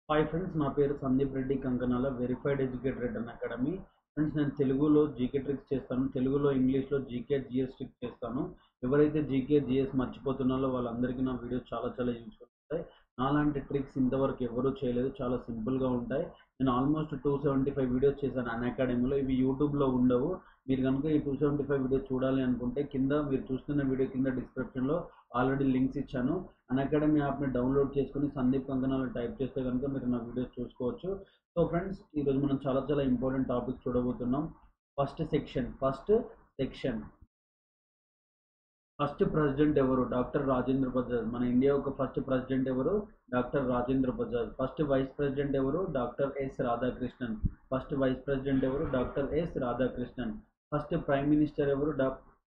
hi friends నా పేరు Sandeep Reddy Kankanala verified educator రెడ్ అన్ అకాడమీ ఫ్రెండ్స్ నేను తెలుగులో జీకే ట్రిక్స్ చేస్తాను తెలుగులో ఇంగ్లీష్లో జీకే జిఎస్ ట్రిక్స్ చేస్తాను ఎవరైతే జీకే జిఎస్ మర్చిపోతున్నారో వాళ్ళందరికీ నా వీడియోస్ చాలా చాలా యూస్ఫుల్ ఉంటాయి నాలాంటి ట్రిక్స్ ఇంతవరకు ఎవరూ చేయలేదు చాలా సింపుల్గా ఉంటాయి నేను almost two seventy five videos చేశాను అన్ అకాడమీలో ఇవి యూట్యూబ్లో ఉండవు మీరు కనుక ఈ టూ సెవెంటీ ఫైవ్ వీడియో చూడాలి అనుకుంటే కింద మీరు చూస్తున్న వీడియో కింద డిస్క్రిప్షన్లో ఆల్రెడీ లింక్స్ ఇచ్చాను అన్ అకాడమీ యాప్ని డౌన్లోడ్ చేసుకుని సందీప్ కంకనాలు టైప్ చేస్తే కనుక మీరు నా వీడియోస్ చూసుకోవచ్చు సో ఫ్రెండ్స్ ఈరోజు మనం చాలా చాలా ఇంపార్టెంట్ టాపిక్ చూడబోతున్నాం first section first section first president ఎవరు డాక్టర్ రాజేంద్ర ప్రసాద్ మన ఇండియా యొక్క ఫస్ట్ ప్రెసిడెంట్ ఎవరు doctor Rajendra Prasad first vice president ఎవరు doctor S Radhakrishnan first vice president ఎవరు doctor S Radhakrishnan first prime minister ఎవరు డా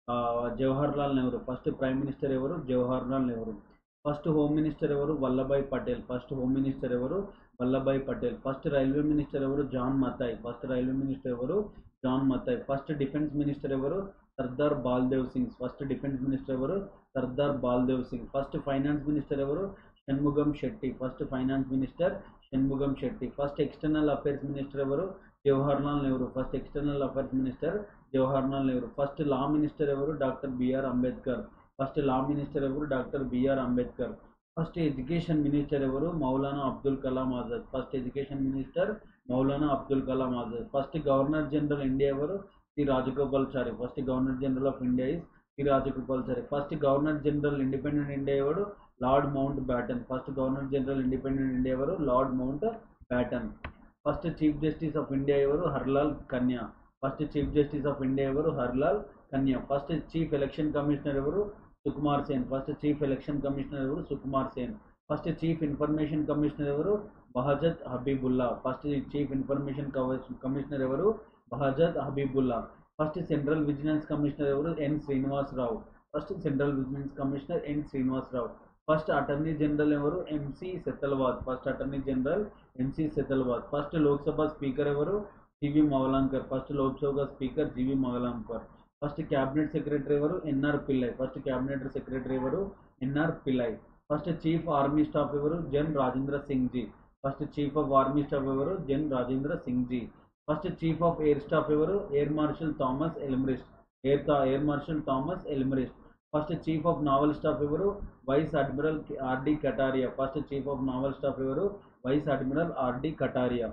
Jawahar Lal Nehru first prime minister ఎవరు Jawahar Lal Nehru first home minister ఎవరు Vallabhbhai Patel first home minister ఎవరు Vallabhbhai Patel first railway minister ఎవరు John Matthai first railway minister ఎవరు John Matthai first defence minister ఎవరు Sardar Baldev Singh first defence minister ఎవరు Sardar Baldev Singh first finance minister ఎవరు Shanmugam Chetty first finance minister Shanmugam Chetty first external affairs minister ఎవరు Jawahar Lal Nehru first external affairs minister Jawahar Lal Nehru first law minister ఎవరు doctor BR Ambedkar first law minister ఎవరు doctor BR Ambedkar first education minister ఎవరు Maulana Abdul Kalam Azad first education minister Maulana Abdul Kalam Azad first governor general India ఎవరు Shri Rajagopalachari first governor general of India is Shri Rajagopalachari first governor general independent India ఎవరు lord Mountbatten first governor general independent India ఎవరు lord Mountbatten first chief justice of India ఎవరు Harilal Kania first chief justice of India ఎవరు Harilal Kania first chief election commissioner ఎవరు Sukumar Sen first chief election commissioner ఎవరు Sukumar Sen first chief information commissioner ఎవరు Wajahat Habibullah first chief information commissioner ఎవరు Wajahat Habibullah first central vigilance commissioner ఎవరు N Srinivasa Rao first central vigilance commissioner N Srinivasa Rao first attorney general ఎవరు MC Setalvad first attorney general MC Setalvad first Lok Sabha speaker ఎవరు GV Mavalankar first Lok Sabha speaker GV Mavalankar first cabinet secretary ఎవరు NR Pillai first cabinet secretary ఎవరు NR Pillai first chief army staff ఎవరు gen Rajendra Singh ji first chief of army staff ఎవరు gen Rajendra Singh ji first chief of air staff ఎవరు air marshal Thomas Elmhirst air air marshal Thomas Elmhirst first chief of naval staff ఎవరు vice admiral RD Kataria first chief of naval staff ఎవరు vice admiral RD Kataria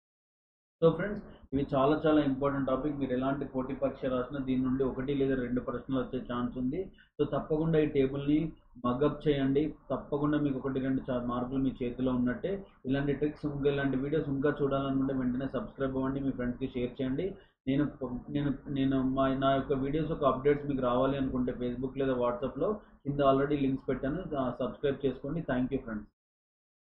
so friends ఇవి చాలా చాలా important topic మీరు ఎలాంటి పోటీ పరీక్ష రాసినా దీని నుండి ఒకటి లేదా రెండు ప్రశ్నలు వచ్చే ఛాన్స్ ఉంది సో తప్పకుండా ఈ టేబుల్ని మగప్ చేయండి తప్పకుండా మీకు ఒకటి రెండు చా మార్కులు మీ చేతిలో ఉన్నట్టే ఇలాంటి ట్రిక్స్ ఇంకా ఇలాంటి వీడియోస్ ఇంకా చూడాలనుకుంటే వెంటనే సబ్స్క్రైబ్ అవ్వండి మీ ఫ్రెండ్స్కి షేర్ చేయండి నేను నేను నేను మా నా యొక్క వీడియోస్ యొక్క అప్డేట్స్ మీకు రావాలి అనుకుంటే ఫేస్బుక్ లేదా వాట్సాప్లో కింద ఆల్రెడీ లింక్స్ పెట్టాను సబ్స్క్రైబ్ చేసుకోండి థ్యాంక్ యూ ఫ్రెండ్స్